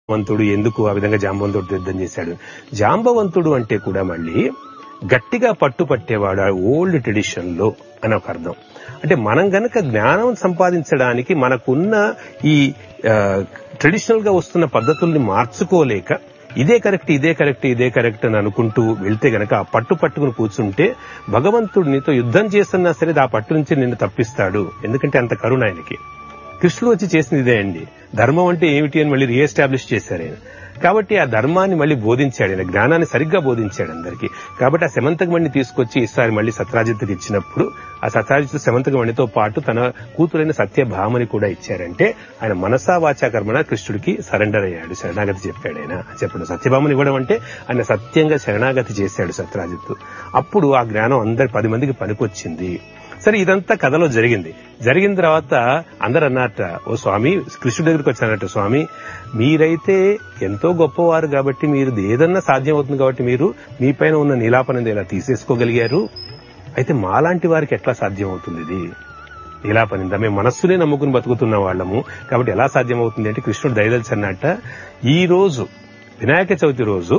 జాంబవంతుడు ఎందుకు ఆ విధంగా జాంబవంతుడు యుద్ధం చేశాడు జాంబవంతుడు అంటే కూడా మళ్ళీ గట్టిగా పట్టు పట్టేవాడు ఆ ఓల్డ్ ట్రెడిషన్ లో అని ఒక అర్థం అంటే మనం గనక జ్ఞానం సంపాదించడానికి మనకున్న ఈ ట్రెడిషనల్ గా వస్తున్న పద్ధతుల్ని మార్చుకోలేక ఇదే కరెక్ట్ ఇదే కరెక్ట్ ఇదే కరెక్ట్ అని అనుకుంటూ వెళ్తే గనక ఆ పట్టు పట్టుకుని కూర్చుంటే భగవంతుడు నీతో యుద్ధం చేస్తున్నా సరే ఆ పట్టు నుంచి నిన్ను తప్పిస్తాడు ఎందుకంటే అంత కరుణ ఆయనకి కృష్ణుడు వచ్చి చేసింది ఇదే అండి ధర్మం అంటే ఏమిటి అని మళ్ళీ రీఎస్టాబ్లిష్ చేశారు ఆయన కాబట్టి ఆ ధర్మాన్ని మళ్ళీ బోధించాడు ఆయన జ్ఞానాన్ని సరిగ్గా బోధించాడు అందరికీ కాబట్టి ఆ సెమంతకమణిని తీసుకొచ్చి ఈసారి మళ్ళీ సత్రాజిత్తుకి ఇచ్చినప్పుడు ఆ సత్రాజిత్తు సెమంతకమణితో పాటు తన కూతురైన సత్యభామని కూడా ఇచ్చారంటే ఆయన మనసా వాచా కర్మణ కృష్ణుడికి సరెండర్ అయ్యాడు శరణాగతి చెప్పాడు ఆయన చెప్పాడు సత్యభామని ఇవ్వడం అంటే ఆయన సత్యంగా శరణాగతి చేశాడు సత్రాజిత్తు అప్పుడు ఆ జ్ఞానం అందరి పది మందికి పనికొచ్చింది సరే ఇదంతా కథలో జరిగింది జరిగిన తర్వాత అందరు అన్నట్ట ఓ స్వామి కృష్ణుడి దగ్గరికి వచ్చారట స్వామి మీరైతే ఎంతో గొప్పవారు కాబట్టి మీరు ఏదన్నా సాధ్యం అవుతుంది కాబట్టి మీరు మీ పైన ఉన్న నీలాపనంది ఇలా తీసేసుకోగలిగారు అయితే మాలాంటి వారికి ఎట్లా సాధ్యం అవుతుంది ఇది నీలాపనింద మేము మనస్సునే నమ్ముకుని బతుకుతున్న వాళ్ళము కాబట్టి ఎలా సాధ్యం అవుతుంది అంటే కృష్ణుడు దయదలిచి అన్నట్ట ఈ రోజు వినాయక చవితి రోజు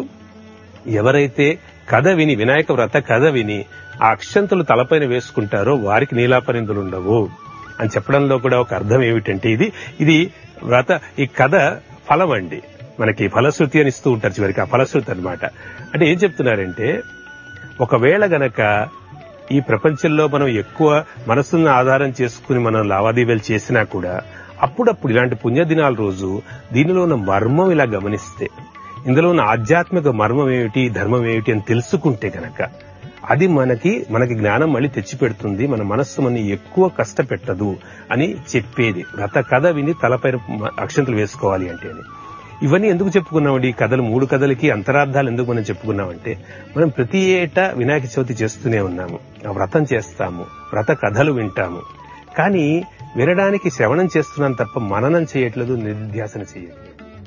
ఎవరైతే కథ విని వినాయక వ్రత కథ విని ఆ అక్షంతలు తలపైన వేసుకుంటారో వారికి నీలాపరిందులు ఉండవు అని చెప్పడంలో కూడా ఒక అర్థం ఏమిటంటే ఇది ఇది వ్రత ఈ కథ ఫలం అండి మనకి ఫలశ్రుతి అని ఇస్తూ ఉంటారు చివరికి ఆ ఫలశ్రుతి అన్నమాట అంటే ఏం చెప్తున్నారంటే ఒకవేళ గనక ఈ ప్రపంచంలో మనం ఎక్కువ మనసును ఆధారం చేసుకుని మనం లావాదేవీలు చేసినా కూడా అప్పుడప్పుడు ఇలాంటి పుణ్యదినాల రోజు దీనిలో ఉన్న మర్మం ఇలా గమనిస్తే ఇందులో ఉన్న ఆధ్యాత్మిక మర్మం ఏమిటి ధర్మం ఏమిటి అని తెలుసుకుంటే గనక అది మనకి మనకి జ్ఞానం మళ్ళీ తెచ్చిపెడుతుంది మన మనస్సు మన ఎక్కువ కష్టపెట్టదు అని చెప్పేది రథ కథ విని తలపైన అక్షంతలు వేసుకోవాలి అంటే అని ఇవన్నీ ఎందుకు చెప్పుకున్నామండి ఈ కథలు మూడు కథలకి అంతరార్థాలు ఎందుకు మనం చెప్పుకున్నామంటే మనం ప్రతి ఏటా వినాయక చవితి చేస్తూనే ఉన్నాము ఆ వ్రతం చేస్తాము వ్రత కథలు వింటాము కానీ వినడానికి శ్రవణం చేస్తున్నాం తప్ప మననం చేయట్లేదు నిర్ధ్యాసన చేయట్లేదు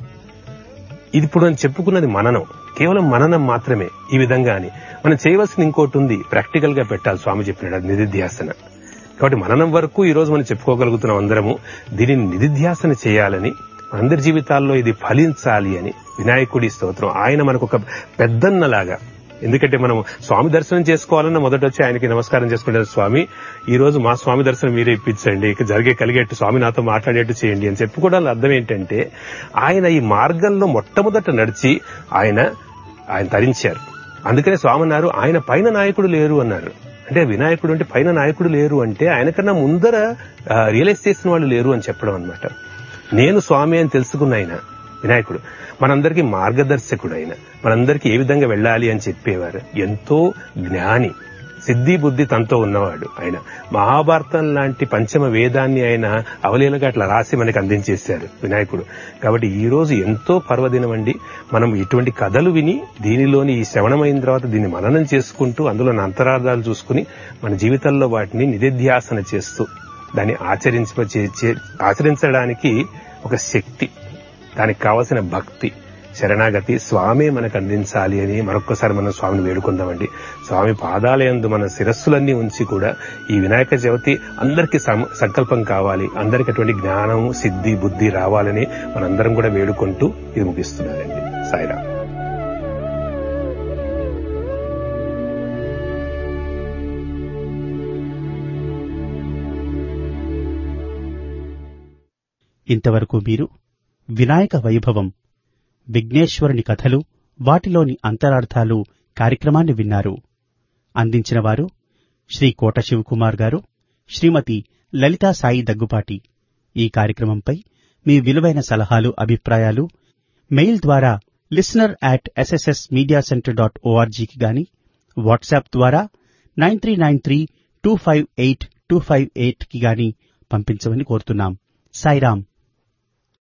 ఇది ఇప్పుడు మనం చెప్పుకున్నది మననం కేవలం మననం మాత్రమే ఈ విధంగా అని మనం చేయవలసిన ఇంకోటి ఉంది ప్రాక్టికల్ గా పెట్టాలి స్వామి చెప్పినాడు అది నిధిధ్యాసన కాబట్టి మననం వరకు ఈ రోజు మనం చెప్పుకోగలుగుతున్నాం అందరము దీనిని నిధిధ్యాసన చేయాలని అందరి జీవితాల్లో ఇది ఫలించాలి అని వినాయకుడి స్తోత్రం ఆయన మనకు ఒక పెద్దన్నలాగా ఎందుకంటే మనం స్వామి దర్శనం చేసుకోవాలన్న మొదట వచ్చి ఆయనకి నమస్కారం చేసుకుంటారు స్వామి ఈ రోజు మా స్వామి దర్శనం మీరే ఇప్పించండి ఇక జరిగే కలిగేట్టు స్వామి నాతో మాట్లాడేట్టు చేయండి అని చెప్పుకోవడానికి అర్థం ఏంటంటే ఆయన ఈ మార్గంలో మొట్టమొదట నడిచి ఆయన ఆయన తరించారు అందుకనే స్వామి అన్నారు ఆయన పైన నాయకుడు లేరు అన్నారు అంటే వినాయకుడు అంటే పైన నాయకుడు లేరు అంటే ఆయనకన్నా ముందర రియలైజ్ చేసిన వాళ్ళు లేరు అని చెప్పడం అనమాట నేను స్వామి అని తెలుసుకున్న ఆయన వినాయకుడు మనందరికీ మార్గదర్శకుడు ఆయన మనందరికీ ఏ విధంగా వెళ్ళాలి అని చెప్పేవారు ఎంతో జ్ఞాని సిద్ధి బుద్ధి తనతో ఉన్నవాడు ఆయన మహాభారతం లాంటి పంచమ వేదాన్ని ఆయన అవలీలగా అట్లా రాసి మనకి అందించేశారు వినాయకుడు కాబట్టి ఈ రోజు ఎంతో పర్వదినం అండి మనం ఇటువంటి కథలు విని దీనిలోని ఈ శ్రవణమైన తర్వాత దీన్ని మననం చేసుకుంటూ అందులో అంతరార్థాలు చూసుకుని మన జీవితంలో వాటిని నిధిధ్యాసన చేస్తూ దాన్ని ఆచరించ ఆచరించడానికి ఒక శక్తి దానికి కావలసిన భక్తి శరణాగతి స్వామి మనకు అందించాలి అని మరొక్కసారి మనం స్వామిని వేడుకుందామండి స్వామి పాదాలయందు మన శిరస్సులన్నీ ఉంచి కూడా ఈ వినాయక చవితి అందరికీ సంకల్పం కావాలి అందరికి అటువంటి జ్ఞానం సిద్ధి బుద్ధి రావాలని మనందరం కూడా వేడుకుంటూ ఇది ముగిస్తున్నారండి సాయిరా ఇంతవరకు మీరు వినాయక వైభవం విఘ్నేశ్వరుని కథలు వాటిలోని అంతరార్థాలు కార్యక్రమాన్ని విన్నారు అందించిన వారు శ్రీ కోట శివకుమార్ గారు శ్రీమతి లలితా సాయి దగ్గుపాటి ఈ కార్యక్రమంపై మీ విలువైన సలహాలు అభిప్రాయాలు మెయిల్ ద్వారా listener at SSS media center dot ఓఆర్జీకి గాని వాట్సాప్ ద్వారా nine three nine three two five eight two five eight కి గాని పంపించమని కోరుతున్నాం సాయిరాం